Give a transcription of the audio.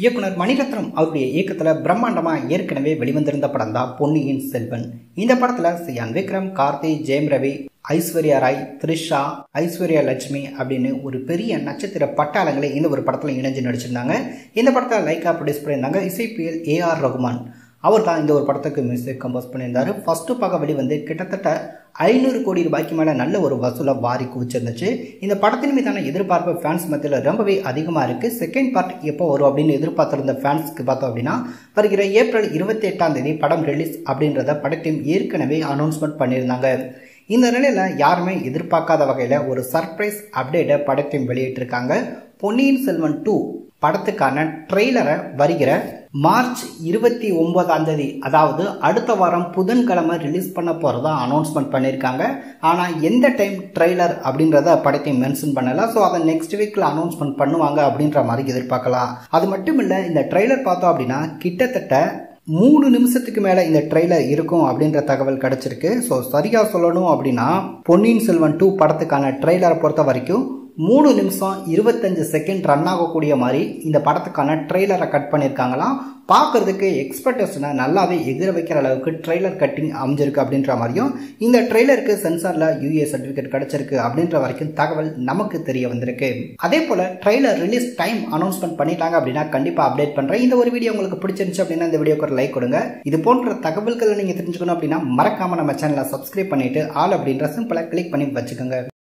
இயக்குனர் மணிரத்னம் அவருடைய இயக்கத்தில் பிரம்மாண்டமாக ஏற்கனவே வெளிவந்திருந்த படம் தான் பொன்னியின் செல்வன் இந்த படத்தில் சியான் விக்ரம் கார்த்தி ஜெயம் ரவி ஐஸ்வர்யா ராய் த்ரிஷா ஐஸ்வர்யா லட்சுமி அப்படின்னு ஒரு பெரிய நட்சத்திர பட்டாளங்களே இந்த ஒரு படத்தில் இணைஞ்சு நடிச்சிருந்தாங்க இந்த படத்தை லைக்கா ப்ரொடியூஸ் பண்ணியிருந்தாங்க இசைப்பியல் ஏஆர் ரகுமான் அவர் தான் இந்த ஒரு படத்துக்கு மியூசிக் கம்போஸ் பண்ணியிருந்தாரு ஃபர்ஸ்ட் பார்க்க வெளிவந்து கிட்டத்தட்ட ஐநூறு கோடி ரூபாய்க்கு மேலே நல்ல ஒரு வசூலை வாரி குவிச்சிருந்துச்சு இந்த படத்தின் மீதான எதிர்பார்ப்பு ஃபேன்ஸ் மத்தியில் ரொம்பவே அதிகமாக இருக்குது செகண்ட் பார்ட் எப்போ வரும் அப்படின்னு எதிர்பார்த்திருந்த ஃபேன்ஸ்க்கு பார்த்தோம் அப்படின்னா வருகிற ஏப்ரல் இருபத்தி எட்டாம் தேதி படம் ரிலீஸ் அப்படின்றத படத்தையும் ஏற்கனவே அனௌன்ஸ்மெண்ட் பண்ணியிருந்தாங்க இந்த நிலையில் யாருமே எதிர்பார்க்காத வகையில் ஒரு சர்ப்ரைஸ் அப்டேட்டை படத்தையும் வெளியிட்டிருக்காங்க பொன்னியின் செல்வன் டூ படத்துக்கான ட்ரெய்லரை வருகிற மார்ச் இருபத்தி ஒன்பதாம் தேதி அதாவது அடுத்த வாரம் புதன்கிழமை ரிலீஸ் பண்ண போகிறதா அனௌன்ஸ்மெண்ட் பண்ணியிருக்காங்க ஆனால் எந்த டைம் ட்ரெய்லர் அப்படின்றத படத்தை மென்ஷன் பண்ணலை ஸோ அதை நெக்ஸ்ட் வீக்கில் அனௌன்ஸ்மெண்ட் பண்ணுவாங்க அப்படின்ற மாதிரி எதிர்பார்க்கலாம் அது மட்டும் இல்லை இந்த ட்ரெய்லர் பார்த்தோம் அப்படின்னா கிட்டத்தட்ட மூணு நிமிஷத்துக்கு மேலே இந்த ட்ரெய்லர் இருக்கும் அப்படின்ற தகவல் கிடைச்சிருக்கு ஸோ சரியாக சொல்லணும் அப்படின்னா பொன்னியின் செல்வன் டூ படத்துக்கான ட்ரெய்லரை பொறுத்த வரைக்கும் மூணு நிமிஷம் இருபத்தஞ்சு செகண்ட் ரன் ஆகக்கூடிய மாதிரி இந்த படத்துக்கான ட்ரெய்லரை கட் பண்ணியிருக்காங்களாம் பார்க்கறதுக்கு எக்ஸ்பெக்டேஷனை நல்லாவே எதிர வைக்கிற அளவுக்கு ட்ரெய்லர் கட்டிங் அமைஞ்சிருக்கு அப்படின்ற மாதிரியும் இந்த ட்ரெய்லருக்கு சென்சாரில் யூஏ சர்டிஃபிகேட் கிடைச்சிருக்கு அப்படின்ற வரைக்கும் தகவல் நமக்கு தெரிய வந்திருக்கு அதே போல் ட்ரெய்லர் ரிலீஸ் டைம் அனௌன்ஸ்மெண்ட் பண்ணிட்டாங்க அப்படின்னா கண்டிப்பாக அப்டேட் பண்ணுறேன் இந்த ஒரு வீடியோ உங்களுக்கு பிடிச்சிருந்துச்சு அப்படின்னா இந்த வீடியோக்கு ஒரு லைக் கொடுங்க இது போன்ற தகவல்களை நீங்கள் தெரிஞ்சுக்கணும் அப்படின்னா மறக்காமல் நம்ம சேனலை சப்ஸ்கிரைப் பண்ணிட்டு ஆல் அப்படின்ற சிம்பிளாக கிளிக் பண்ணி வச்சுக்கோங்க